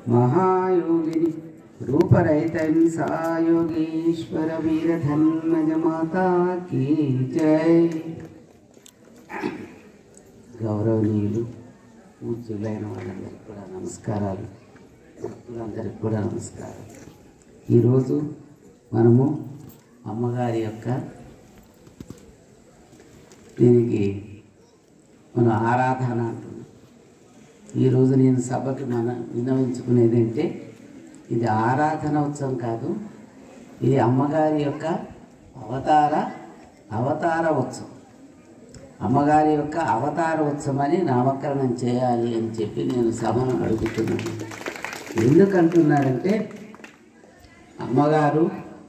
महायोगिनि रूपरहितहिंसा योगीश्वर वीरधन्मज माता की जय గౌరవనీయులు పూజ్యులైన వాళ్ళందరికీ కూడా నమస్కారాలు భక్తులందరికీ కూడా నమస్కారం ఈరోజు మనము అమ్మగారి యొక్క దీనికి మన ఆరాధన అంటున్నాం ఈరోజు నేను సభకి మన వినవించుకునేది అంటే ఇది ఆరాధన ఉత్సవం కాదు ఇది అమ్మగారి యొక్క అవతార అవతార ఉత్సవం అమ్మగారి యొక్క అవతార ఉత్సవాన్ని నామకరణం చేయాలి అని చెప్పి నేను సభను అడుగుతున్నాను ఎందుకంటున్నారంటే అమ్మగారు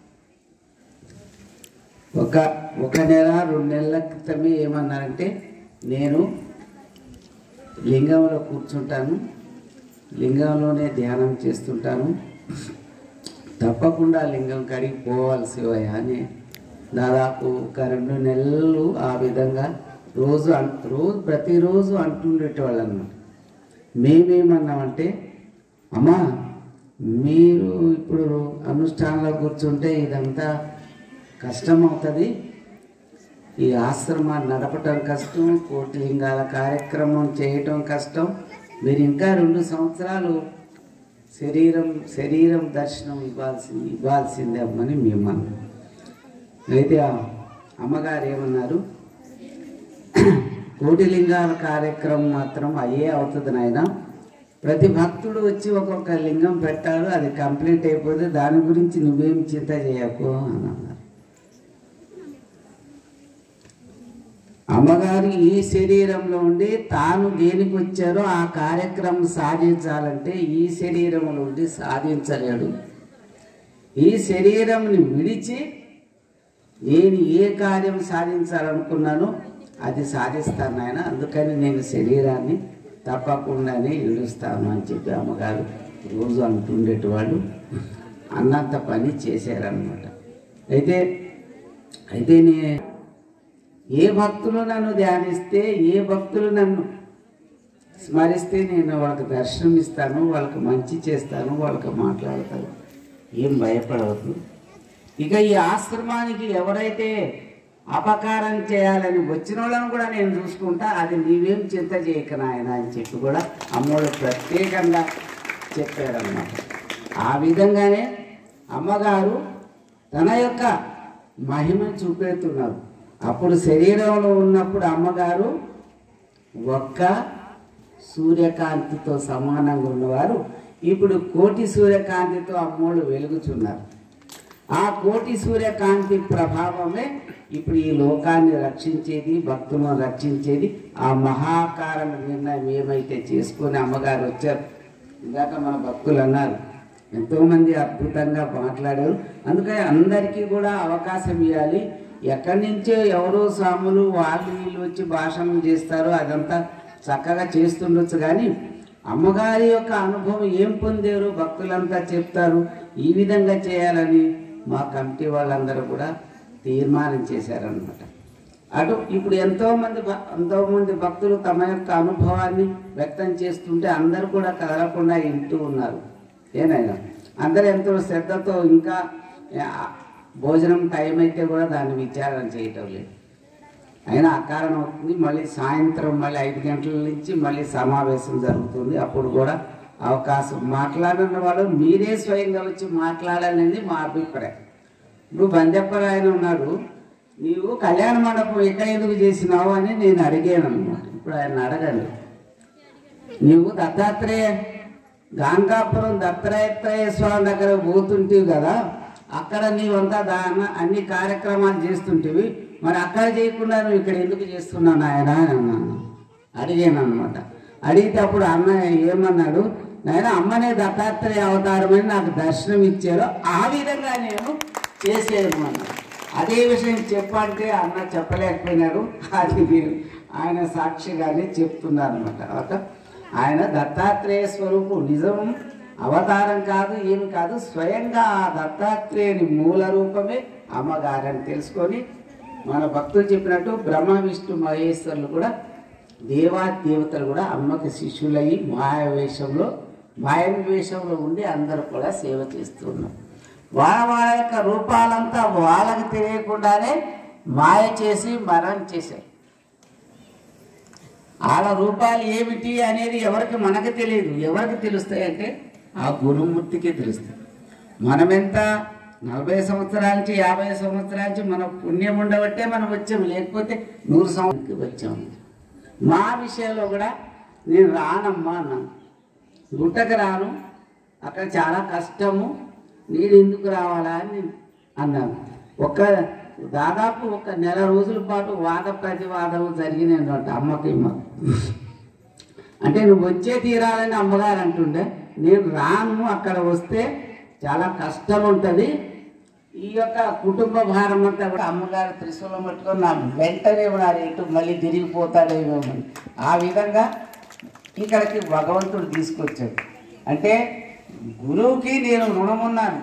ఒక ఒక నెల రెండు నెలల క్రితమే ఏమన్నారంటే నేను లింగంలో కూర్చుంటాను లింగంలోనే ధ్యానం చేస్తుంటాను తప్పకుండా లింగం కడిగి పోవాల్సి అని దాదాపు ఒక రెండు నెలలు ఆ విధంగా రోజు అన్ రోజు ప్రతిరోజు అంటుండేటవాళ్ళు అన్నమాట మేమేమన్నామంటే అమ్మా మీరు ఇప్పుడు అనుష్ఠానంలో కూర్చుంటే ఇదంతా కష్టం అవుతుంది ఈ ఆశ్రమాన్ని నడపటం కష్టం కోటి లింగాల కార్యక్రమం చేయటం కష్టం మీరు ఇంకా రెండు సంవత్సరాలు శరీరం శరీరం దర్శనం ఇవ్వాల్సింది ఇవ్వాల్సిందే అమ్మని మేము అన్నాం అయితే ఆ అమ్మగారు ఏమన్నారు కోటి లింగాల కార్యక్రమం మాత్రం అయ్యే అవుతుంది నాయన ప్రతి భక్తుడు వచ్చి ఒక్కొక్క లింగం పెట్టాడు అది కంప్లీట్ అయిపోతే దాని గురించి నువ్వేం చింత చేయకు అని అన్నారు అమ్మగారు ఈ శరీరంలో ఉండి తాను దేనికి వచ్చారో ఆ కార్యక్రమం సాధించాలంటే ఈ శరీరంలో ఉండి సాధించలేడు ఈ శరీరంని విడిచి నేను ఏ కార్యం సాధించాలనుకున్నానో అది సాధిస్తాను ఆయన అందుకని నేను శరీరాన్ని తప్పకుండానే ఇడుస్తాను అని చెప్పి అమ్మగారు రోజు అంటుండేటివాళ్ళు అన్నంత పని చేశారనమాట అయితే అయితే నే ఏ భక్తులు నన్ను ధ్యానిస్తే ఏ భక్తులు నన్ను స్మరిస్తే నేను వాళ్ళకి దర్శనం ఇస్తాను వాళ్ళకి మంచి చేస్తాను వాళ్ళకి మాట్లాడతాను ఏం భయపడవద్దు ఇక ఈ ఆశ్రమానికి ఎవరైతే అపకారం చేయాలని వచ్చిన వాళ్ళని కూడా నేను చూసుకుంటా అది నీవేం చింత చేయక నాయన అని చెప్పి కూడా అమ్మోడు ప్రత్యేకంగా చెప్పారన్నమాట ఆ విధంగానే అమ్మగారు తన యొక్క మహిమను చూపెడుతున్నారు అప్పుడు శరీరంలో ఉన్నప్పుడు అమ్మగారు ఒక్క సూర్యకాంతితో సమానంగా ఉన్నవారు ఇప్పుడు కోటి సూర్యకాంతితో అమ్మోళ్ళు వెలుగుచున్నారు ఆ కోటి సూర్యకాంతి ప్రభావమే ఇప్పుడు ఈ లోకాన్ని రక్షించేది భక్తులను రక్షించేది ఆ మహాకారణ నిర్ణయం ఏమైతే చేసుకొని అమ్మగారు వచ్చారు ఇందాక మన భక్తులు అన్నారు ఎంతోమంది అద్భుతంగా మాట్లాడారు అందుకని అందరికీ కూడా అవకాశం ఇవ్వాలి ఎక్కడి నుంచో ఎవరో స్వాములు వాళ్ళు వీళ్ళు వచ్చి భాషణం చేస్తారు అదంతా చక్కగా చేస్తుండొచ్చు కానీ అమ్మగారి యొక్క అనుభవం ఏం పొందారు భక్తులంతా చెప్తారు ఈ విధంగా చేయాలని మా కమిటీ వాళ్ళందరూ కూడా తీర్మానం చేశారనమాట అటు ఇప్పుడు ఎంతోమంది భ- ఎంతోమంది భక్తులు తమ యొక్క అనుభవాన్ని వ్యక్తం చేస్తుంటే అందరూ కూడా కదలకుండా వింటూ ఉన్నారు ఏనైనా అందరూ ఎంతో శ్రద్ధతో ఇంకా ఆ, భోజనం టైం అయితే కూడా దాన్ని విచారణ చేయటం లేదు అయినా అకారణం అవుతుంది మళ్ళీ సాయంత్రం మళ్ళీ ఐదు గంటల నుంచి మళ్ళీ సమావేశం జరుగుతుంది అప్పుడు కూడా అవకాశం మాట్లాడిన వాళ్ళు మీరే స్వయంగా వచ్చి మాట్లాడాలనేది మా అభిప్రాయం ఇప్పుడు బందెప్పరాయన ఉన్నాడు నీవు కళ్యాణ మండపం ఎక్కడ ఎందుకు చేసినావు అని నేను అడిగాను అనమాట ఇప్పుడు ఆయన అడగండి నీవు దత్తాత్రేయ గాంగాపురం దత్తాత్రేయ స్వామి దగ్గర పోతుంటివి కదా అక్కడ నీవంతా దాన అన్ని కార్యక్రమాలు చేస్తుంటివి మరి అక్కడ చేయకుండా నువ్వు ఇక్కడ ఎందుకు చేస్తున్నావు నాయన అని అన్నాను అడిగాను అనమాట అడిగితే అప్పుడు అన్న ఏమన్నాడు నాయన అమ్మనే దత్తాత్రేయ అవతారమని నాకు దర్శనం ఇచ్చారు ఆ విధంగా నేను చేసేది అన్నాడు అదే విషయం చెప్పంటే అన్న చెప్పలేకపోయినాడు అది మీరు ఆయన సాక్షిగానే చెప్తున్నారు అనమాట ఆయన దత్తాత్రేయ స్వరూపు నిజం అవతారం కాదు ఏమి కాదు స్వయంగా ఆ దత్తాత్రేయుని మూల రూపమే అమ్మగారని తెలుసుకొని మన భక్తులు చెప్పినట్టు బ్రహ్మ విష్ణు మహేశ్వరులు కూడా దేవా దేవతలు కూడా అమ్మకి శిష్యులయ్యి మాయావేషంలో భయం వేషంలో ఉండి అందరూ కూడా సేవ చేస్తున్నారు వాళ్ళ వాళ్ళ యొక్క రూపాలంతా వాళ్ళకి తెలియకుండానే మాయ చేసి మరణం చేశారు వాళ్ళ రూపాలు ఏమిటి అనేది ఎవరికి మనకు తెలియదు ఎవరికి తెలుస్తాయి అంటే ఆ గురుమూర్తికే తెలుస్తాయి మనమెంత నలభై సంవత్సరాల నుంచి యాభై సంవత్సరాల నుంచి మన పుణ్యం ఉండబట్టే మనం వచ్చాము లేకపోతే నూరు సంవత్సరాలకి వచ్చాము మా విషయంలో కూడా నేను రానమ్మా అన్నాను గుట్టకు రాను అక్కడ చాలా కష్టము నేను ఎందుకు రావాలా అని నేను అన్నాను ఒక దాదాపు ఒక నెల రోజుల పాటు వాద ప్రతివాదం జరిగినాయంట అమ్మకి అమ్మకు అంటే నువ్వు వచ్చే తీరాలని అమ్మగారు అంటుండే నేను రాను అక్కడ వస్తే చాలా కష్టం ఉంటుంది ఈ యొక్క కుటుంబ భారం అంతా కూడా అమ్మగారు త్రిశూలం పట్టుకొని నా వెంటనే ఉన్నారు ఇటు మళ్ళీ తిరిగిపోతాడేమో అని ఆ విధంగా ఇక్కడికి భగవంతుడు తీసుకొచ్చాడు అంటే గురువుకి నేను రుణమున్నాను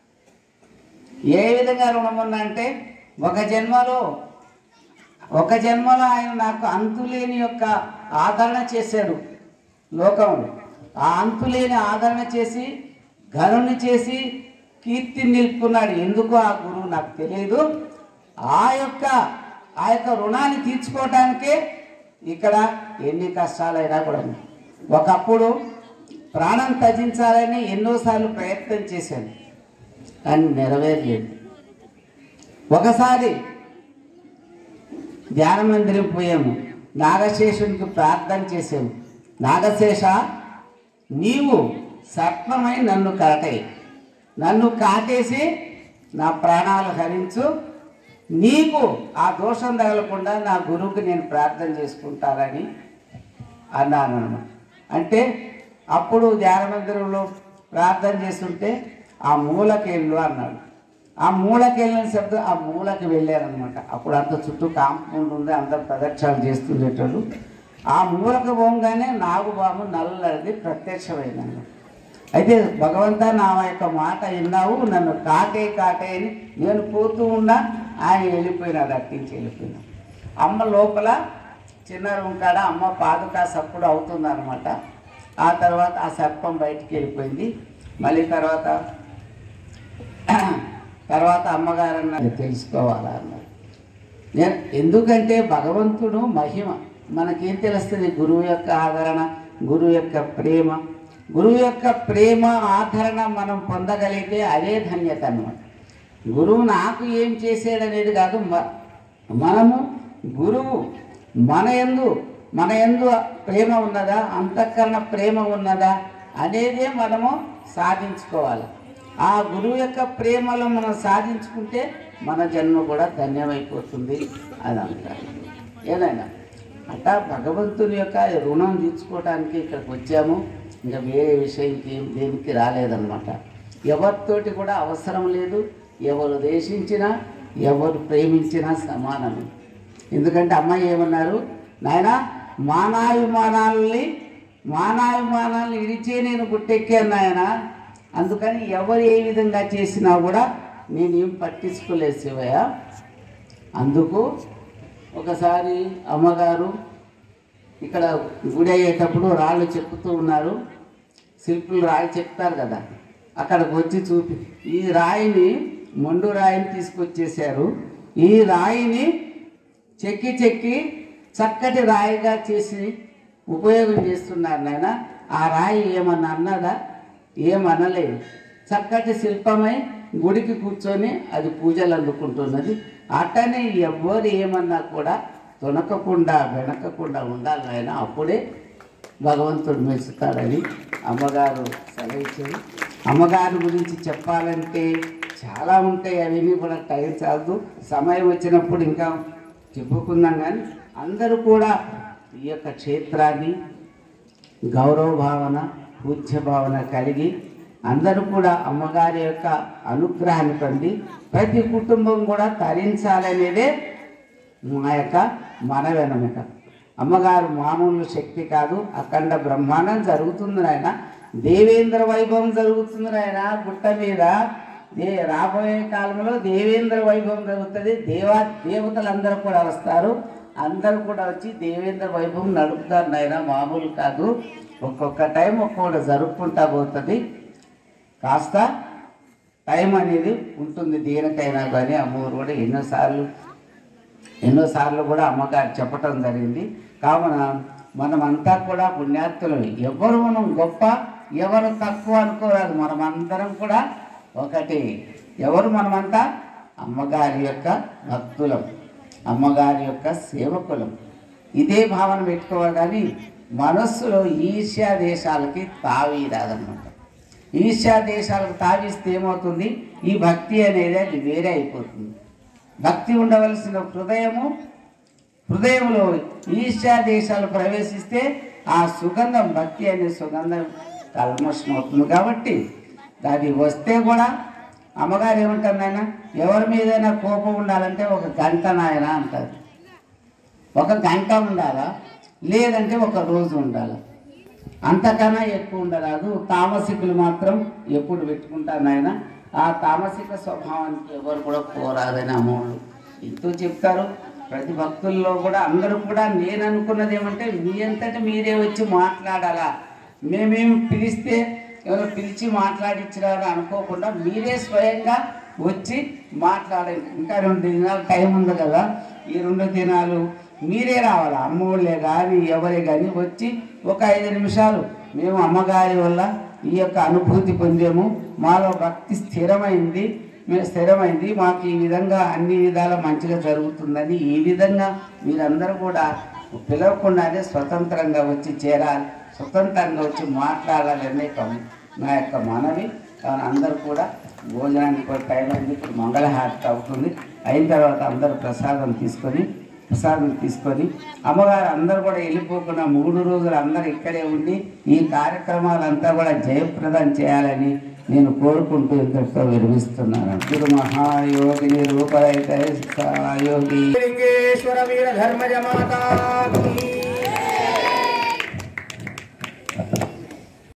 ఏ విధంగా రుణమున్నా అంటే ఒక జన్మలో ఒక జన్మలో ఆయన నాకు అంతులేని యొక్క ఆదరణ చేశాడు లోకంలో ఆ అంతులేని ఆదరణ చేసి గనుని చేసి కీర్తిని నిలుపుకున్నాడు ఎందుకు ఆ గురువు నాకు తెలియదు ఆ యొక్క ఆ యొక్క రుణాన్ని తీర్చుకోవటానికే ఇక్కడ ఎన్ని కష్టాలైనా కూడా ఒకప్పుడు ప్రాణం త్యజించాలని ఎన్నోసార్లు ప్రయత్నం చేశాను కానీ నెరవేరలేదు ఒకసారి ధ్యాన మందిరం పోయాము నాగశేషునికి ప్రార్థన చేసాము నాగశేష నీవు సర్పమై నన్ను కాటాయి నన్ను కాటేసి నా ప్రాణాలు హరించు నీకు ఆ దోషం తగలకుండా నా గురువుకి నేను ప్రార్థన చేసుకుంటానని అన్నాను అన్నమాట అంటే అప్పుడు ధ్యాన మందిరంలో ప్రార్థన చేస్తుంటే ఆ మూలకి వెళ్ళు అన్నాడు ఆ మూలకి వెళ్ళిన శబ్దం ఆ మూలకి వెళ్ళారనమాట అప్పుడు అంత చుట్టూ కాంపౌండ్ ఉంది అందరు ప్రదక్షిణలు చేస్తుండేటోళ్ళు ఆ మూలకు పోగానే నాగుబాము నల్లది ప్రత్యక్షమైందన్నమాట అయితే భగవంతా నా యొక్క మాట విన్నావు నన్ను కాటే కాటే అని నేను పోతూ ఉన్నా ఆయన వెళ్ళిపోయినాడు అట్టించి వెళ్ళిపోయినా అమ్మ లోపల చిన్న రూమ్ కాడ అమ్మ పాదుకా సప్పుడు అవుతుందన్నమాట ఆ తర్వాత ఆ సర్పం బయటికి వెళ్ళిపోయింది మళ్ళీ తర్వాత తర్వాత అమ్మగారు అన్నది తెలుసుకోవాలా అన్నారు నేను ఎందుకంటే భగవంతుడు మహిమ మనకేం తెలుస్తుంది గురువు యొక్క ఆదరణ గురువు యొక్క ప్రేమ గురువు యొక్క ప్రేమ ఆదరణ మనం పొందగలిగితే అదే ధన్యత అన్నమాట గురువు నాకు ఏం చేసాడనేది కాదు మ- మనము గురువు మన ఎందు మన ఎందు ప్రేమ ఉన్నదా అంతఃకరణ ప్రేమ ఉన్నదా అనేదే మనము సాధించుకోవాలి ఆ గురువు యొక్క ప్రేమలో మనం సాధించుకుంటే మన జన్మ కూడా ధన్యమైపోతుంది అని అంటారు ఏదైనా అట్టా భగవంతుని యొక్క రుణం తీర్చుకోవడానికి ఇక్కడికి వచ్చాము ఇంకా వేరే విషయంకి ఏం దేనికి రాలేదన్నమాట ఎవరితోటి కూడా అవసరం లేదు ఎవరు దేశించినా ఎవరు ప్రేమించినా సమానమే ఎందుకంటే అమ్మాయి ఏమన్నారు నాయన మానాభిమానాలని మానాభిమానాలను ఇడిచే నేను గుట్టెక్కాను నాయన అందుకని ఎవరు ఏ విధంగా చేసినా కూడా నేనేం పట్టించుకోలేదు శివయ్య అందుకు ఒకసారి అమ్మగారు ఇక్కడ గుడి అయ్యేటప్పుడు రాళ్ళు చెక్కుతూ ఉన్నారు శిల్పులు రాయి చెప్తారు కదా అక్కడికి వచ్చి చూపి ఈ రాయిని మొండు రాయిని తీసుకొచ్చేసారు ఈ రాయిని చెక్కి చెక్కి చక్కటి రాయిగా చేసి ఉపయోగం చేస్తున్నారు నాయన ఆ రాయి ఏమన్నా అన్నదా ఏమనలేదు చక్కటి శిల్పమై గుడికి కూర్చొని అది పూజలు అందుకుంటున్నది అట్టనే ఎవ్వరు ఏమన్నా కూడా తొనకకుండా వెనకకుండా ఉండాలి ఆయన అప్పుడే భగవంతుడు మెచ్చుతాడని అమ్మగారు సెలవిచ్చారు అమ్మగారి గురించి చెప్పాలంటే చాలా ఉంటాయి అవన్నీ కూడా టైం చాలదు సమయం వచ్చినప్పుడు ఇంకా చెప్పుకుందాం కానీ అందరూ కూడా ఈ యొక్క క్షేత్రాన్ని గౌరవ భావన పూజ్య భావన కలిగి అందరూ కూడా అమ్మగారి యొక్క అనుగ్రహాన్ని పొంది ప్రతి కుటుంబం కూడా తరించాలనేదే మా యొక్క మనవెనమిక అమ్మగారు మామూలు శక్తి కాదు అఖండ బ్రహ్మాండం జరుగుతుంది నాయన దేవేంద్ర వైభవం జరుగుతుంది నాయన గుట్ట మీద దే రాబోయే కాలంలో దేవేంద్ర వైభవం జరుగుతుంది దేవా దేవతలందరూ కూడా వస్తారు అందరూ కూడా వచ్చి దేవేంద్ర వైభవం నడుపుతారు నాయన మామూలు కాదు ఒక్కొక్క టైం ఒక్కొక్కటి జరుపుకుంటా పోతుంది కాస్త టైం అనేది ఉంటుంది దేనికైనా కానీ అమ్మవారు కూడా ఎన్నోసార్లు ఎన్నోసార్లు కూడా అమ్మగారు చెప్పటం జరిగింది కావున మనమంతా కూడా పుణ్యాత్తులం ఎవరు మనం గొప్ప ఎవరు తక్కువ అనుకోరాదు మనమందరం కూడా ఒకటి ఎవరు మనమంతా అమ్మగారి యొక్క భక్తులం అమ్మగారి యొక్క సేవకులం ఇదే భావన పెట్టుకోవాలి కానీ మనస్సులో ఈర్ష్యా దేశాలకి తావి రాదనమాట ఈర్ష్యా దేశాలకు తావిస్తే ఏమవుతుంది ఈ భక్తి అనేది అది వేరే అయిపోతుంది భక్తి ఉండవలసిన హృదయము హృదయంలో ఈర్ష్యా దేశాలు ప్రవేశిస్తే ఆ సుగంధం భక్తి అనే సుగంధం కల్మషం అవుతుంది కాబట్టి అది వస్తే కూడా అమ్మగారు ఏమంటారు నాయన ఎవరి మీదైనా కోపం ఉండాలంటే ఒక గంట నాయన అంటారు ఒక గంట ఉండాలా లేదంటే ఒక రోజు ఉండాలా అంతకన్నా ఎక్కువ ఉండరాదు తామసికులు మాత్రం ఎప్పుడు పెట్టుకుంటారు నాయన ఆ తామసిక స్వభావానికి ఎవరు కూడా పోరాదని అమ్మోళ్ళు ఎంతో చెప్తారు ప్రతి భక్తుల్లో కూడా అందరూ కూడా నేను అనుకున్నది ఏమంటే మీ అంతటా మీరే వచ్చి మాట్లాడాలా మేమేమి పిలిస్తే ఎవరో పిలిచి మాట్లాడించినారు అనుకోకుండా మీరే స్వయంగా వచ్చి మాట్లాడండి ఇంకా రెండు దినాలు టైం ఉంది కదా ఈ రెండు దినాలు మీరే రావాలి అమ్మోళ్ళే కానీ ఎవరే కానీ వచ్చి ఒక ఐదు నిమిషాలు మేము అమ్మగారి వల్ల ఈ యొక్క అనుభూతి పొందాము మాలో భక్తి స్థిరమైంది మేము స్థిరమైంది మాకు ఈ విధంగా అన్ని విధాల మంచిగా జరుగుతుందని ఈ విధంగా మీరందరూ కూడా పిలవకుండానే స్వతంత్రంగా వచ్చి చేరాలి స్వతంత్రంగా వచ్చి మాట్లాడాలి అనే ఒక నా యొక్క మనవి కావున అందరూ కూడా భోజనానికి కూడా టైం అయింది ఇప్పుడు మంగళహారతి అవుతుంది అయిన తర్వాత అందరూ ప్రసాదం తీసుకొని ప్రసాదం తీసుకొని అమ్మగారు అందరూ కూడా వెళ్ళిపోకుండా మూడు రోజులు అందరూ ఇక్కడే ఉండి ఈ కార్యక్రమాలంతా కూడా జయప్రదం చేయాలని నేను కోరుకుంటూ ఇంతటితో విరమిస్తున్నాను గురు మహాయోగిని రూపరైతే యోగి లింగేశ్వర వీర ధర్మజ మాతా